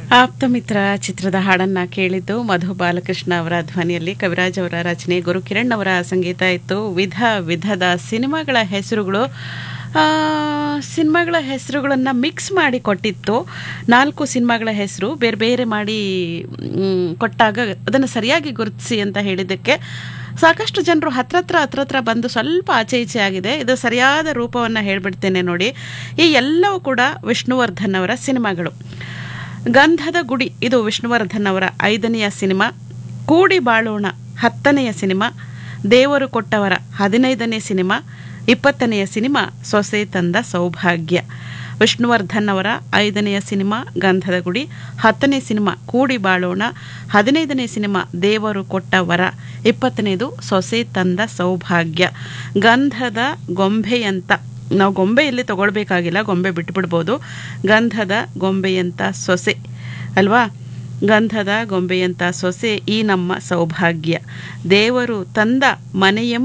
ಆಪ್ತಮಿತ್ರ ಚಿತ್ರದ ಹಾಡನ್ನ ಕೇಳಿದ್ದು ಮಧು ಬಾಲಕೃಷ್ಣ ಅವರ ಧ್ವನಿಯಲ್ಲಿ ಕವಿರಾಜ್ ಅವರ ರಚನೆ ಗುರುಕಿರಣ್ ಅವರ ಸಂಗೀತ ಇತ್ತು ವಿಧ ವಿಧದ ಸಿನಿಮಾಗಳ ಹೆಸರುಗಳು ಆ, ಸಿನಿಮಾಗಳ ಹೆಸರುಗಳನ್ನು ಮಿಕ್ಸ್ ಮಾಡಿ ಕೊಟ್ಟಿತ್ತು ನಾಲ್ಕು ಸಿನಿಮಾಗಳ ಹೆಸರು ಬೇರೆ ಬೇರೆ ಮಾಡಿ ಮ್, ಕೊಟ್ಟಾಗ ಅದನ್ನು ಸರಿಯಾಗಿ ಗುರುತಿಸಿ ಅಂತ ಹೇಳಿದ್ದಕ್ಕೆ ಸಾಕಷ್ಟು ಜನರು ಹತ್ರ ಹತ್ರ ಹತ್ರ ಹತ್ರ ಬಂದು ಸ್ವಲ್ಪ ಆಚೆ ಈಚೆ ಆಗಿದೆ ಇದು ಸರಿಯಾದ ರೂಪವನ್ನು ಹೇಳ್ಬಿಡ್ತೇನೆ ನೋಡಿ ಈ ಎಲ್ಲವೂ ಕೂಡ ವಿಷ್ಣುವರ್ಧನ್ ಅವರ ಸಿನಿಮಾಗಳು ಗಂಧದ ಗುಡಿ ಇದು ವಿಷ್ಣುವರ್ಧನ್ ಅವರ ಐದನೆಯ ಸಿನಿಮಾ ಕೂಡಿ ಬಾಳೋಣ ಹತ್ತನೆಯ ಸಿನಿಮಾ ದೇವರು ಕೊಟ್ಟವರ ಹದಿನೈದನೇ ಸಿನಿಮಾ ಇಪ್ಪತ್ತನೆಯ ಸಿನಿಮಾ ಸೊಸೆ ತಂದ ಸೌಭಾಗ್ಯ ವಿಷ್ಣುವರ್ಧನ್ ಅವರ ಐದನೆಯ ಸಿನಿಮಾ ಗಂಧದ ಗುಡಿ ಹತ್ತನೇ ಸಿನಿಮಾ ಕೂಡಿ ಬಾಳೋಣ ಹದಿನೈದನೇ ಸಿನಿಮಾ ದೇವರು ಕೊಟ್ಟ ವರ ಇಪ್ಪತ್ತನೇದು ಸೊಸೆ ತಂದ ಸೌಭಾಗ್ಯ ಗಂಧದ ಗೊಂಬೆಯಂತ ನಾವು ಗೊಂಬೆ ಇಲ್ಲಿ ತಗೊಳ್ಬೇಕಾಗಿಲ್ಲ ಗೊಂಬೆ ಬಿಟ್ಬಿಡ್ಬೋದು ಗಂಧದ ಗೊಂಬೆಯಂತ ಸೊಸೆ ಅಲ್ವಾ ಗಂಧದ ಗೊಂಬೆಯಂತ ಸೊಸೆ ಈ ನಮ್ಮ ಸೌಭಾಗ್ಯ ದೇವರು ತಂದ ಮನೆಯೆಂಬ